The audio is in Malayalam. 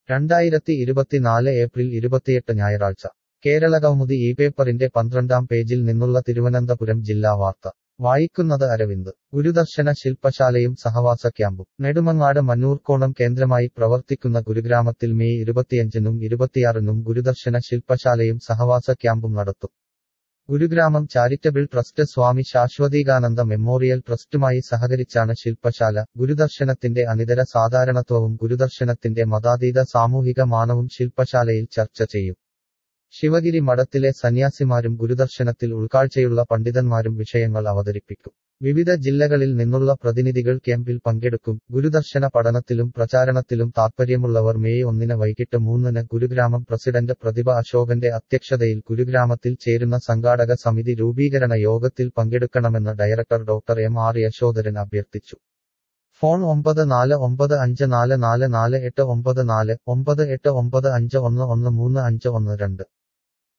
രണ്ടായിരത്തി ഇരുപത്തിനാല് ഏപ്രിൽ ഇരുപത്തിയെട്ട് ഞായറാഴ്ച കേരള കൗമുദി ഈ പേപ്പറിന്റെ പന്ത്രണ്ടാം പേജിൽ നിന്നുള്ള തിരുവനന്തപുരം ജില്ലാ വാർത്ത വായിക്കുന്നത് അരവിന്ദ് ഗുരുദർശന ശില്പശാലയും സഹവാസ ക്യാമ്പും നെടുമങ്ങാട് മന്നൂർക്കോണം കേന്ദ്രമായി പ്രവർത്തിക്കുന്ന ഗുരുഗ്രാമത്തിൽ മെയ് ഇരുപത്തിയഞ്ചിനും ഇരുപത്തിയാറിനും ഗുരുദർശന ശില്പശാലയും സഹവാസ ക്യാമ്പും നടത്തും Gurugramam charitable trust Swami Sasvathikananda memorial ട്രസ്റ്റുമായി സഹകരിച്ചാണ് ശില്പശാല ഗുരുദർശനത്തിന്റെ അനിതര സാധാരണത്വവും ഗുരുദർശനത്തിന്റെ മതാതീത സാമൂഹിക മാനവും ശില്പശാലയിൽ ചർച്ച ചെയ്യും ശിവഗിരി മഠത്തിലെ സന്യാസിമാരും ഗുരുദർശനത്തിൽ ഉൾക്കാഴ്ചയുള്ള പണ്ഡിതന്മാരും വിഷയങ്ങൾ അവതരിപ്പിക്കും വിവിധ ജില്ലകളിൽ നിന്നുള്ള പ്രതിനിധികൾ ക്യാമ്പിൽ പങ്കെടുക്കും ഗുരുദർശന പഠനത്തിലും പ്രചാരണത്തിലും താൽപ്പര്യമുള്ളവർ മെയ് ഒന്നിന് വൈകിട്ട് മൂന്നിന് ഗുരുഗ്രാമം പ്രസിഡന്റ് പ്രതിഭ അശോകന്റെ അധ്യക്ഷതയിൽ ഗുരുഗ്രാമത്തിൽ ചേരുന്ന സംഘാടക സമിതി രൂപീകരണ യോഗത്തിൽ പങ്കെടുക്കണമെന്ന് director doctor M R Yasodharan അഭ്യർത്ഥിച്ചു ഫോൺ ഒമ്പത് നാല് ഒമ്പത് അഞ്ച് നാല് നാല് നാല് എട്ട് ഒമ്പത് നാല് ഒമ്പത് എട്ട് ഒമ്പത് അഞ്ച് ഒന്ന് ഒന്ന് മൂന്ന് അഞ്ച് ഒന്ന് രണ്ട്